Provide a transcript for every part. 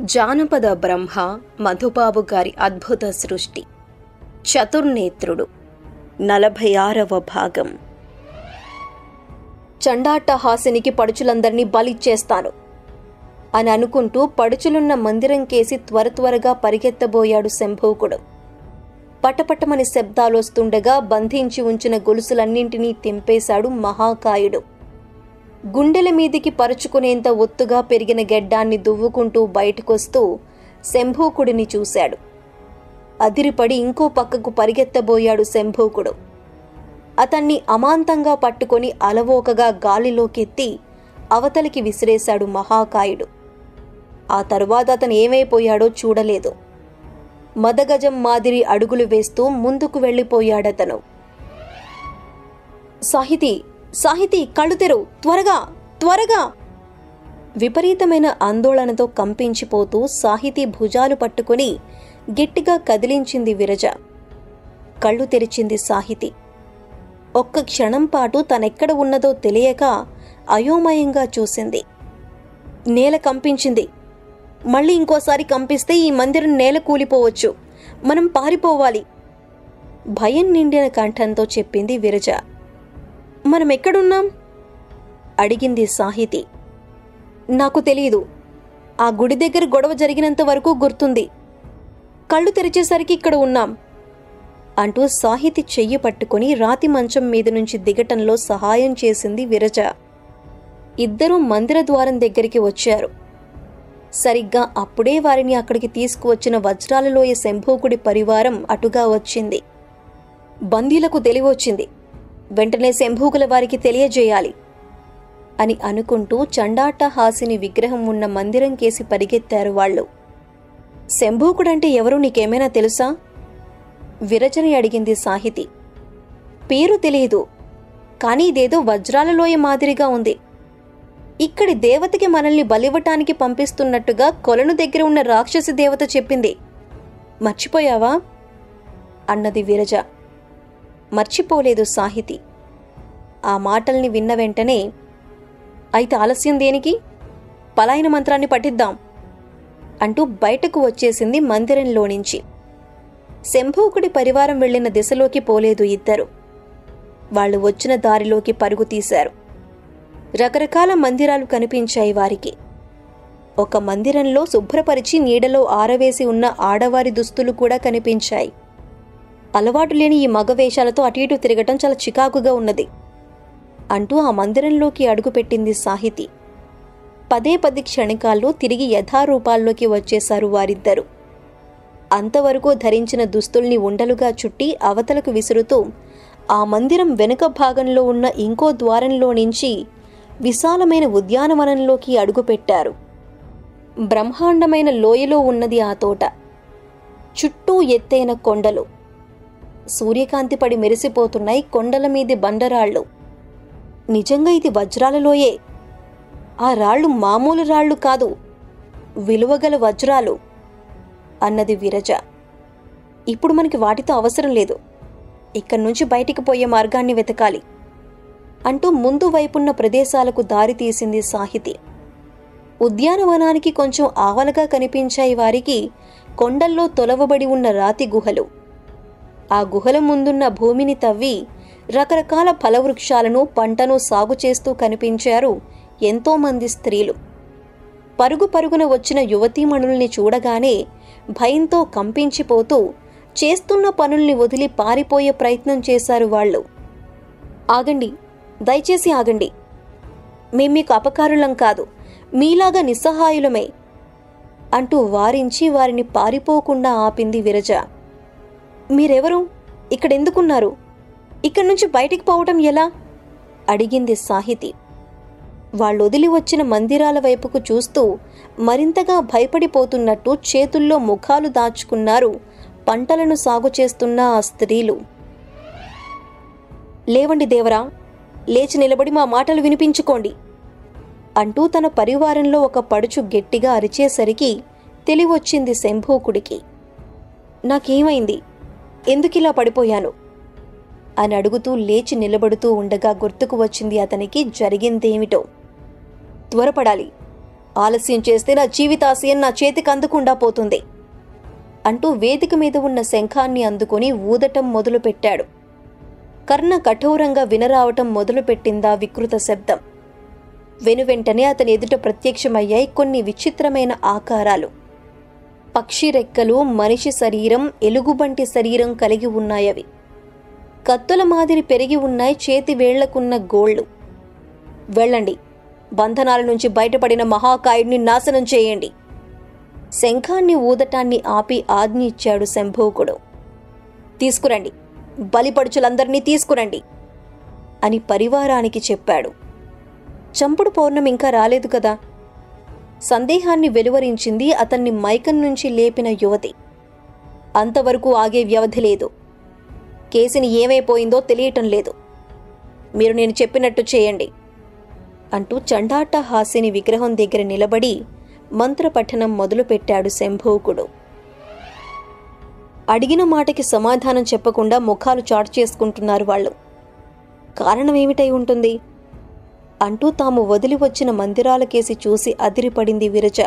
జానపద బ్రహ్మ మధుబాబు గారి అద్భుత సృష్టి చతుర్నేత్రుడు నలభై ఆరవ భాగం చండాట్టహాసినికి పడుచులందరినీ బలిచ్చేస్తాను అని అనుకుంటూ పడుచులున్న మందిరం కేసి త్వర త్వరగా పరిగెత్తబోయాడు శంభూకుడు పటపటమని శబ్దాలొస్తుండగా బంధించి ఉంచిన గొలుసులన్నింటినీ తెంపేశాడు మహాకాయుడు గుండెల మీదికి పరుచుకునేంత ఒత్తుగా పెరిగిన గెడ్డాన్ని దువ్వుకుంటూ బయటకొస్తూ శంభూకుడిని చూశాడు అదిరిపడి ఇంకో పక్కకు పరిగెత్తబోయాడు శంభూకుడు అతన్ని అమాంతంగా పట్టుకొని అలవోకగా గాలిలోకెత్తి అవతలికి విసిరేశాడు మహాకాయుడు ఆ తరువాత అతను ఏమైపోయాడో చూడలేదు మదగజం మాదిరి అడుగులు వేస్తూ ముందుకు వెళ్ళిపోయాడతను సాహితీ సాహితీ కళ్ళు తెరు త్వరగా త్వరగా విపరీతమైన ఆందోళనతో కంపించిపోతూ సాహితీ భుజాలు పట్టుకుని గట్టిగా కదిలించింది విరజ కళ్ళు తెరిచింది సాహితి ఒక్క క్షణం పాటు తనెక్కడ ఉన్నదో తెలియక అయోమయంగా చూసింది నేల కంపించింది మళ్ళీ ఇంకోసారి కంపిస్తే ఈ మందిరం నేల కూలిపోవచ్చు మనం పారిపోవాలి భయం నిండిన కంఠంతో చెప్పింది విరజ మనం ఎక్కడున్నాం అడిగింది సాహితి నాకు తెలియదు ఆ గుడి దగ్గర గొడవ జరిగినంత వరకు గుర్తుంది కళ్ళు తెరిచేసరికి ఇక్కడ ఉన్నాం అంటూ సాహితి చెయ్యి పట్టుకుని రాతి మంచం మీద నుంచి దిగటంలో సహాయం చేసింది విరజ ఇద్దరూ మందిర ద్వారం దగ్గరికి వచ్చారు సరిగ్గా అప్పుడే వారిని అక్కడికి తీసుకువచ్చిన వజ్రాలలోయ శంభూకుడి పరివారం అటుగా వచ్చింది బందీలకు తెలివొచ్చింది వెంటనే శంభూకుల వారికి తెలియజేయాలి అని అనుకుంటూ చండాట్టహాసిని విగ్రహం ఉన్న మందిరం కేసి పరిగెత్తారు వాళ్ళు శంభూకుడంటే ఎవరో నీకేమైనా తెలుసా విరచని అడిగింది సాహితి పేరు తెలియదు కానీ ఇదేదో వజ్రాలలోయ మాదిరిగా ఉంది ఇక్కడి దేవతకి మనల్ని బలివ్వటానికి పంపిస్తున్నట్టుగా కొలను దగ్గర ఉన్న రాక్షసి దేవత చెప్పింది మర్చిపోయావా అన్నది విరజ మర్చిపోలేదు సాహితి ఆ మాటల్ని విన్న వెంటనే అయితే ఆలస్యం దేనికి పలాయన మంత్రాన్ని పఠిద్దాం అంటూ బయటకు వచ్చేసింది మందిరంలో నుంచి శంభూకుడి పరివారం వెళ్లిన దిశలోకి పోలేదు ఇద్దరు వాళ్ళు వచ్చిన దారిలోకి పరుగు తీశారు రకరకాల మందిరాలు కనిపించాయి వారికి ఒక మందిరంలో శుభ్రపరిచి నీడలో ఆరవేసి ఉన్న ఆడవారి దుస్తులు కూడా కనిపించాయి అలవాటు లేని ఈ మగ వేషాలతో అటు ఇటు తిరగటం చాలా చికాకుగా ఉన్నది అంటూ ఆ మందిరంలోకి అడుగుపెట్టింది సాహితి పదే పది క్షణికాల్లో తిరిగి యథారూపాల్లోకి వచ్చేశారు వారిద్దరు అంతవరకు ధరించిన దుస్తుల్ని ఉండలుగా చుట్టి అవతలకు విసురుతూ ఆ మందిరం వెనుక భాగంలో ఉన్న ఇంకో ద్వారంలో నుంచి విశాలమైన ఉద్యానవనంలోకి అడుగుపెట్టారు బ్రహ్మాండమైన లోయలో ఉన్నది ఆ తోట చుట్టూ ఎత్తైన కొండలు సూర్యకాంతి పడి మెరిసిపోతున్నాయి కొండల మీది బండరాళ్ళు నిజంగా ఇది వజ్రాలలోయే ఆ రాళ్ళు మామూలు రాళ్ళు కాదు విలువగల వజ్రాలు అన్నది విరజ ఇప్పుడు మనకి వాటితో అవసరం లేదు ఇక్కడి నుంచి బయటికి పోయే మార్గాన్ని వెతకాలి అంటూ ముందు వైపున్న ప్రదేశాలకు దారి తీసింది సాహితి ఉద్యానవనానికి కొంచెం ఆవలగా కనిపించాయి వారికి కొండల్లో తొలవబడి ఉన్న రాతి గుహలు ఆ గుహల ముందున్న భూమిని తవ్వి రకరకాల ఫలవృక్షాలను పంటను సాగు చేస్తూ కనిపించారు ఎంతోమంది స్త్రీలు పరుగు పరుగున వచ్చిన యువతీమణుల్ని చూడగానే భయంతో కంపించిపోతూ చేస్తున్న పనుల్ని వదిలి పారిపోయే ప్రయత్నం చేశారు వాళ్ళు ఆగండి దయచేసి ఆగండి మేం మీకు అపకారులం కాదు మీలాగా నిస్సహాయులమే అంటూ వారించి వారిని పారిపోకుండా ఆపింది విరజ మీరెవరు ఇక్కడెందుకున్నారు ఇక్కడి నుంచి బయటికి పోవటం ఎలా అడిగింది సాహితి వాళ్ళొదిలి వచ్చిన మందిరాల వైపుకు చూస్తూ మరింతగా భయపడిపోతున్నట్టు చేతుల్లో ముఖాలు దాచుకున్నారు పంటలను సాగు చేస్తున్న ఆ స్త్రీలు లేవండి దేవరా లేచి నిలబడి మా మాటలు వినిపించుకోండి అంటూ తన పరివారంలో ఒక పడుచు గట్టిగా అరిచేసరికి తెలివొచ్చింది శంభూకుడికి నాకేమైంది ఎందుకిలా పడిపోయాను అని అడుగుతూ లేచి నిలబడుతూ ఉండగా గుర్తుకు వచ్చింది అతనికి జరిగిందేమిటో త్వరపడాలి ఆలస్యం చేస్తే నా జీవితాశయం నా చేతికి అందకుండా పోతుంది అంటూ వేదిక మీద ఉన్న శంఖాన్ని అందుకొని ఊదటం మొదలుపెట్టాడు కర్ణ కఠోరంగా వినరావటం మొదలుపెట్టిందా వికృత శబ్దం వెనువెంటనే అతని ఎదుట ప్రత్యక్షమయ్యాయి కొన్ని విచిత్రమైన ఆకారాలు పక్షి రెక్కలు మనిషి శరీరం ఎలుగుబంటి శరీరం కలిగి ఉన్నాయవి కత్తుల మాదిరి పెరిగి ఉన్నాయి చేతి వేళ్లకున్న గోళ్లు వెళ్ళండి బంధనాల నుంచి బయటపడిన మహాకాయుడిని నాశనం చేయండి శంఖాన్ని ఊదటాన్ని ఆపి ఆజ్ఞ ఇచ్చాడు శంభూకుడు తీసుకురండి బలిపడుచులందరినీ తీసుకురండి అని పరివారానికి చెప్పాడు చంపుడు పౌర్ణమి ఇంకా రాలేదు కదా సందేహాన్ని వెలువరించింది అతన్ని మైకం నుంచి లేపిన యువతి అంతవరకు ఆగే వ్యవధి లేదు కేసుని ఏమైపోయిందో తెలియటం లేదు మీరు నేను చెప్పినట్టు చేయండి అంటూ చండాట హాస్యని విగ్రహం దగ్గర నిలబడి మంత్రపఠనం మొదలుపెట్టాడు శంభూకుడు అడిగిన మాటకి సమాధానం చెప్పకుండా ముఖాలు చాటు చేసుకుంటున్నారు వాళ్ళు కారణమేమిటై ఉంటుంది అంటూ తాము వదిలి వచ్చిన మందిరాలకేసి చూసి అదిరిపడింది విరజ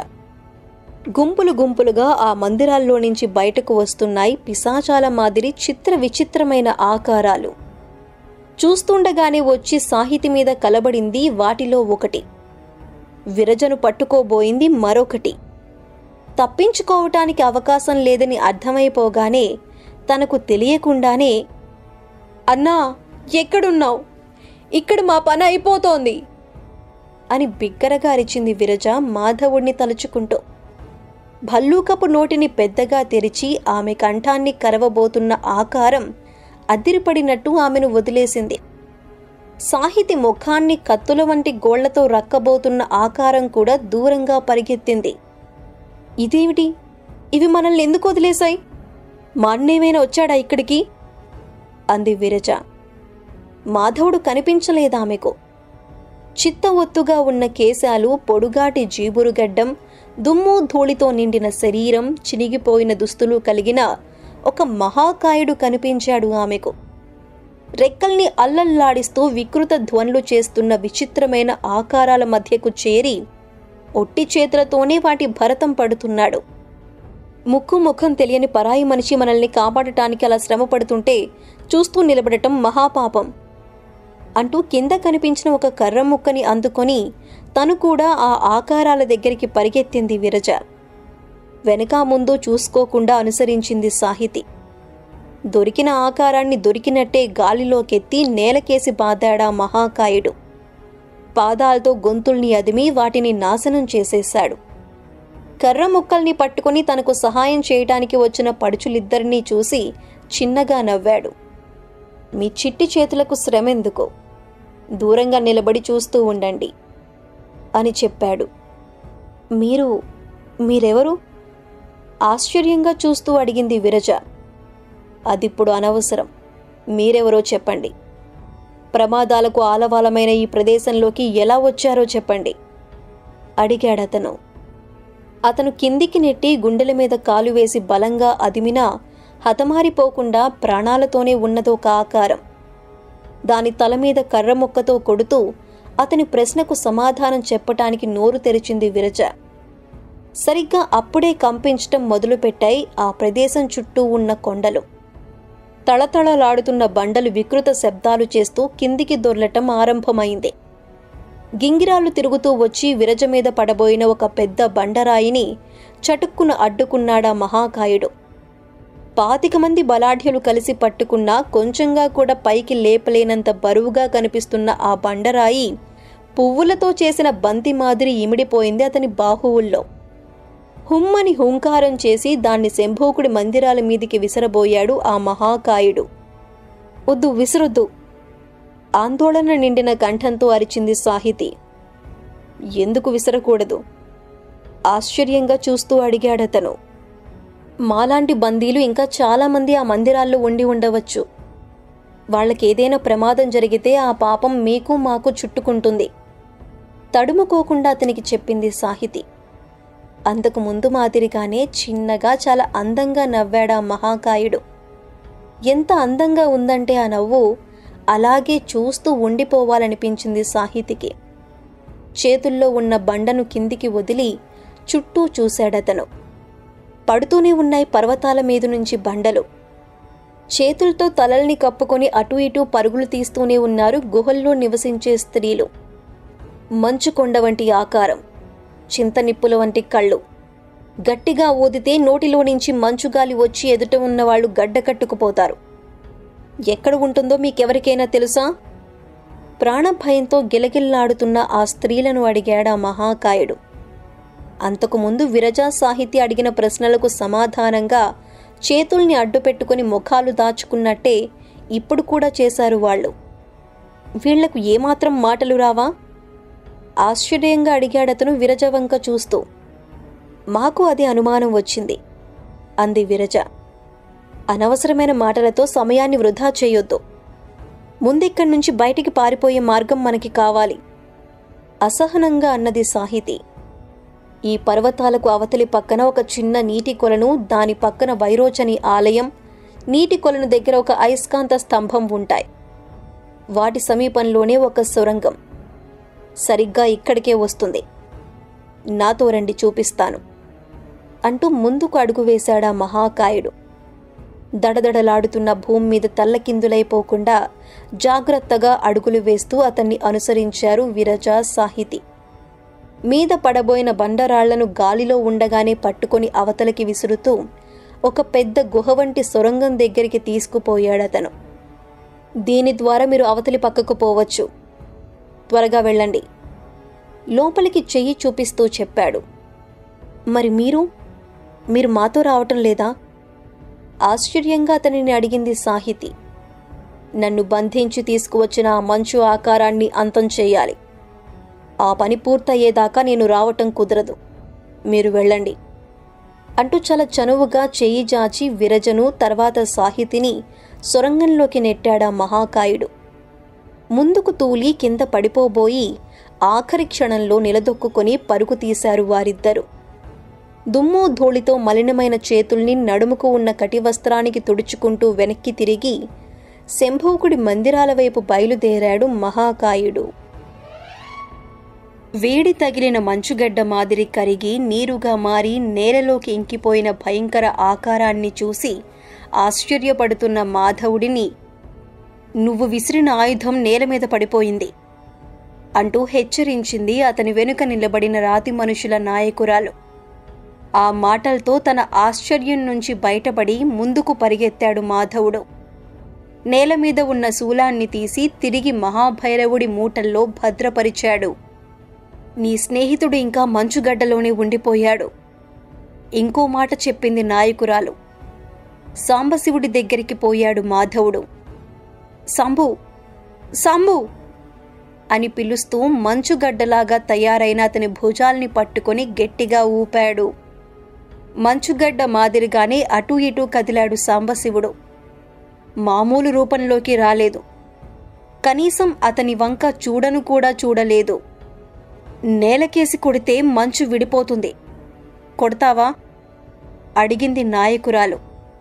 గుంపులు గుంపులుగా ఆ మందిరాల్లో నుంచి బయటకు వస్తున్నాయి పిశాచాల మాదిరి చిత్ర విచిత్రమైన ఆకారాలు చూస్తుండగానే వచ్చి సాహితి మీద కలబడింది వాటిలో ఒకటి విరజను పట్టుకోబోయింది మరొకటి తప్పించుకోవటానికి అవకాశం లేదని అర్థమైపోగానే తనకు తెలియకుండానే అన్నా ఎక్కడున్నావు ఇక్కడ మా పని అయిపోతోంది అని బిగ్గరగా అరిచింది విరజ మాధవుణ్ణి తలుచుకుంటూ భల్లూకపు నోటిని పెద్దగా తెరిచి ఆమె కంఠాన్ని కరవబోతున్న ఆకారం అదిరిపడినట్టు ఆమెను వదిలేసింది సాహితి ముఖాన్ని కత్తుల వంటి గోళ్లతో రక్కబోతున్న ఆకారం కూడా దూరంగా పరిగెత్తింది ఇదేమిటి ఇవి మనల్ని ఎందుకు వదిలేశాయి మా అన్నేమైనా వచ్చాడా ఇక్కడికి అంది విరజ మాధవుడు కనిపించలేదామెకు చిత్త ఒత్తుగా ఉన్న కేశాలు పొడుగాటి జీబురుగడ్డం దుమ్ము ధూళితో నిండిన శరీరం చినిగిపోయిన దుస్తులు కలిగిన ఒక మహాకాయుడు కనిపించాడు ఆమెకు రెక్కల్ని అల్లల్లాడిస్తూ వికృత ధ్వనులు చేస్తున్న విచిత్రమైన ఆకారాల మధ్యకు చేరి ఒట్టి చేతులతోనే వాటి భరతం పడుతున్నాడు ముక్కు ముఖం తెలియని పరాయి మనిషి మనల్ని కాపాడటానికి అలా శ్రమ పడుతుంటే చూస్తూ నిలబడటం మహాపాపం అంటూ కింద కనిపించిన ఒక కర్ర ముక్కని అందుకొని తను కూడా ఆ ఆకారాల దగ్గరికి పరిగెత్తింది విరజ వెనక ముందు చూసుకోకుండా అనుసరించింది సాహితి దొరికిన ఆకారాన్ని దొరికినట్టే గాలిలోకెత్తి నేలకేసి బాదాడా మహాకాయుడు పాదాలతో గొంతుల్ని అదిమి వాటిని నాశనం చేసేశాడు కర్ర ముక్కల్ని పట్టుకుని తనకు సహాయం చేయటానికి వచ్చిన పడుచులిద్దరినీ చూసి చిన్నగా నవ్వాడు మీ చిట్టి చేతులకు శ్రమెందుకు దూరంగా నిలబడి చూస్తూ ఉండండి అని చెప్పాడు మీరు మీరెవరు ఆశ్చర్యంగా చూస్తూ అడిగింది విరజ అదిప్పుడు అనవసరం మీరెవరో చెప్పండి ప్రమాదాలకు ఆలవాలమైన ఈ ప్రదేశంలోకి ఎలా వచ్చారో చెప్పండి అడిగాడతను అతను కిందికి నెట్టి గుండెల మీద కాలు వేసి బలంగా అదిమినా హతమారిపోకుండా ప్రాణాలతోనే ఉన్నదొక ఆకారం దాని తల మీద కర్ర ముక్కతో కొడుతూ అతని ప్రశ్నకు సమాధానం చెప్పటానికి నోరు తెరిచింది విరజ సరిగ్గా అప్పుడే కంపించటం మొదలుపెట్టాయి ఆ ప్రదేశం చుట్టూ ఉన్న కొండలు తళతళలాడుతున్న బండలు వికృత శబ్దాలు చేస్తూ కిందికి దొర్లటం ఆరంభమైంది గింగిరాలు తిరుగుతూ వచ్చి విరజ మీద పడబోయిన ఒక పెద్ద బండరాయిని చటుక్కున అడ్డుకున్నాడా మహాకాయుడు పాతిక మంది బలాఢ్యులు కలిసి పట్టుకున్నా కొంచెంగా కూడా పైకి లేపలేనంత బరువుగా కనిపిస్తున్న ఆ బండరాయి పువ్వులతో చేసిన బంతి మాదిరి ఇమిడిపోయింది అతని బాహువుల్లో హుమ్మని హుంకారం చేసి దాన్ని శంభూకుడి మందిరాల మీదికి విసరబోయాడు ఆ మహాకాయుడు వద్దు విసురొద్దు ఆందోళన నిండిన కంఠంతో అరిచింది సాహితి ఎందుకు విసరకూడదు ఆశ్చర్యంగా చూస్తూ అడిగాడతను మాలాంటి బందీలు ఇంకా చాలామంది ఆ మందిరాల్లో ఉండి ఉండవచ్చు వాళ్ళకేదైనా ప్రమాదం జరిగితే ఆ పాపం మీకు మాకు చుట్టుకుంటుంది తడుముకోకుండా అతనికి చెప్పింది సాహితి అంతకు ముందు మాదిరిగానే చిన్నగా చాలా అందంగా నవ్వాడా మహాకాయుడు ఎంత అందంగా ఉందంటే ఆ నవ్వు అలాగే చూస్తూ ఉండిపోవాలనిపించింది సాహితికి చేతుల్లో ఉన్న బండను కిందికి వదిలి చుట్టూ చూశాడతను పడుతూనే ఉన్నాయి పర్వతాల మీద నుంచి బండలు చేతులతో తలల్ని కప్పుకొని అటు ఇటు పరుగులు తీస్తూనే ఉన్నారు గుహల్లో నివసించే స్త్రీలు మంచు కొండ వంటి ఆకారం చింతనిప్పుల వంటి కళ్ళు గట్టిగా ఊదితే నోటిలో నుంచి మంచుగాలి వచ్చి ఎదుట ఉన్నవాళ్లు గడ్డకట్టుకుపోతారు ఎక్కడ ఉంటుందో మీకెవరికైనా తెలుసా ప్రాణభయంతో గిలగిల్లాడుతున్న ఆ స్త్రీలను అడిగాడా మహాకాయుడు అంతకుముందు విరజా సాహిత్య అడిగిన ప్రశ్నలకు సమాధానంగా చేతుల్ని అడ్డుపెట్టుకుని ముఖాలు దాచుకున్నట్టే ఇప్పుడు కూడా చేశారు వాళ్ళు వీళ్లకు ఏమాత్రం మాటలు రావా ఆశ్చర్యంగా అడిగాడతను విరజ వంక చూస్తూ మాకు అది అనుమానం వచ్చింది అంది విరజ అనవసరమైన మాటలతో సమయాన్ని వృధా చేయొద్దు ముందిక్కడి నుంచి బయటికి పారిపోయే మార్గం మనకి కావాలి అసహనంగా అన్నది సాహితి ఈ పర్వతాలకు అవతలి పక్కన ఒక చిన్న నీటి కొలను దాని పక్కన వైరోచని ఆలయం నీటి కొలను దగ్గర ఒక అయస్కాంత స్తంభం ఉంటాయి వాటి సమీపంలోనే ఒక సొరంగం సరిగ్గా ఇక్కడికే వస్తుంది నాతో రండి చూపిస్తాను అంటూ ముందుకు అడుగు వేశాడా మహాకాయుడు దడదడలాడుతున్న భూమి మీద తల్లకిందులైపోకుండా జాగ్రత్తగా అడుగులు వేస్తూ అతన్ని అనుసరించారు విరజ సాహితి మీద పడబోయిన బండరాళ్లను గాలిలో ఉండగానే పట్టుకొని అవతలకి విసురుతూ ఒక పెద్ద గుహ వంటి సొరంగం దగ్గరికి తీసుకుపోయాడతను దీని ద్వారా మీరు అవతలి పక్కకు పోవచ్చు త్వరగా వెళ్ళండి లోపలికి చెయ్యి చూపిస్తూ చెప్పాడు మరి మీరు మీరు మాతో రావటం లేదా ఆశ్చర్యంగా అతనిని అడిగింది సాహితి నన్ను బంధించి తీసుకువచ్చిన ఆ మంచు ఆకారాన్ని అంతం చేయాలి ఆ పని పూర్తయ్యేదాకా నేను రావటం కుదరదు మీరు వెళ్ళండి అంటూ చాలా చనువుగా చెయ్యి జాచి విరజను తర్వాత సాహితిని సొరంగంలోకి నెట్టాడా మహాకాయుడు ముందుకు తూలి కింద పడిపోబోయి ఆఖరి క్షణంలో నిలదొక్కుని పరుగు తీశారు వారిద్దరు దుమ్ము ధూళితో మలినమైన చేతుల్ని నడుముకు ఉన్న కటివస్త్రానికి తుడుచుకుంటూ వెనక్కి తిరిగి శంభూకుడి మందిరాల వైపు బయలుదేరాడు మహాకాయుడు వేడి తగిలిన మంచుగడ్డ మాదిరి కరిగి నీరుగా మారి నేలలోకి ఇంకిపోయిన భయంకర ఆకారాన్ని చూసి ఆశ్చర్యపడుతున్న మాధవుడిని నువ్వు విసిరిన ఆయుధం నేల మీద పడిపోయింది అంటూ హెచ్చరించింది అతని వెనుక నిలబడిన రాతి మనుషుల నాయకురాలు ఆ మాటలతో తన ఆశ్చర్యం నుంచి బయటపడి ముందుకు పరిగెత్తాడు మాధవుడు నేల మీద ఉన్న శూలాన్ని తీసి తిరిగి మహాభైరవుడి మూటల్లో భద్రపరిచాడు నీ స్నేహితుడు ఇంకా మంచుగడ్డలోనే ఉండిపోయాడు ఇంకో మాట చెప్పింది నాయకురాలు సాంబశివుడి దగ్గరికి పోయాడు మాధవుడు సంభు సంభు అని పిలుస్తూ మంచుగడ్డలాగా తయారైన అతని భుజాల్ని పట్టుకొని గట్టిగా ఊపాడు మంచుగడ్డ మాదిరిగానే అటూ ఇటూ కదిలాడు సాంబశివుడు మామూలు రూపంలోకి రాలేదు కనీసం అతని వంక చూడను కూడా చూడలేదు నేలకేసి కొడితే మంచు విడిపోతుంది కొడతావా అడిగింది నాయకురాలు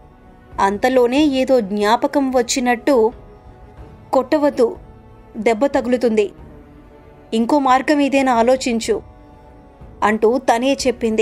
అంతలోనే ఏదో జ్ఞాపకం వచ్చినట్టు కొట్టవద్దు దెబ్బ తగులుతుంది ఇంకో మార్గం ఏదైనా ఆలోచించు అంటూ తనే చెప్పింది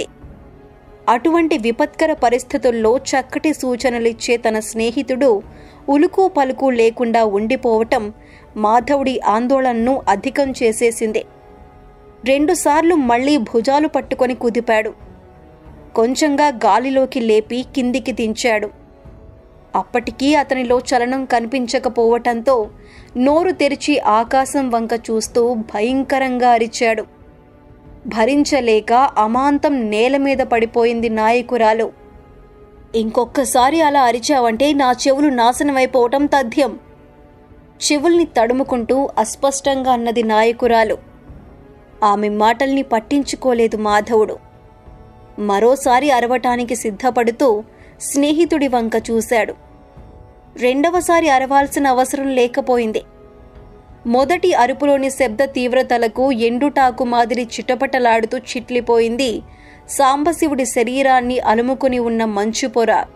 అటువంటి విపత్కర పరిస్థితుల్లో చక్కటి సూచనలిచ్చే తన స్నేహితుడు ఉలుకు పలుకు లేకుండా ఉండిపోవటం మాధవుడి ఆందోళనను అధికం చేసేసింది రెండుసార్లు మళ్లీ భుజాలు పట్టుకొని కుదిపాడు కొంచెంగా గాలిలోకి లేపి కిందికి దించాడు అప్పటికీ అతనిలో చలనం కనిపించకపోవటంతో నోరు తెరిచి ఆకాశం వంక చూస్తూ భయంకరంగా అరిచాడు భరించలేక అమాంతం నేల మీద పడిపోయింది నాయకురాలు ఇంకొక్కసారి అలా అరిచావంటే నా చెవులు నాశనమైపోవటం తథ్యం చెవుల్ని తడుముకుంటూ అస్పష్టంగా అన్నది నాయకురాలు ఆమె మాటల్ని పట్టించుకోలేదు మాధవుడు మరోసారి అరవటానికి సిద్ధపడుతూ స్నేహితుడి వంక చూశాడు రెండవసారి అరవాల్సిన అవసరం లేకపోయింది మొదటి అరుపులోని శబ్ద తీవ్రతలకు ఎండుటాకు మాదిరి చిటపటలాడుతూ చిట్లిపోయింది సాంబశివుడి శరీరాన్ని అలుముకుని ఉన్న మంచు పొర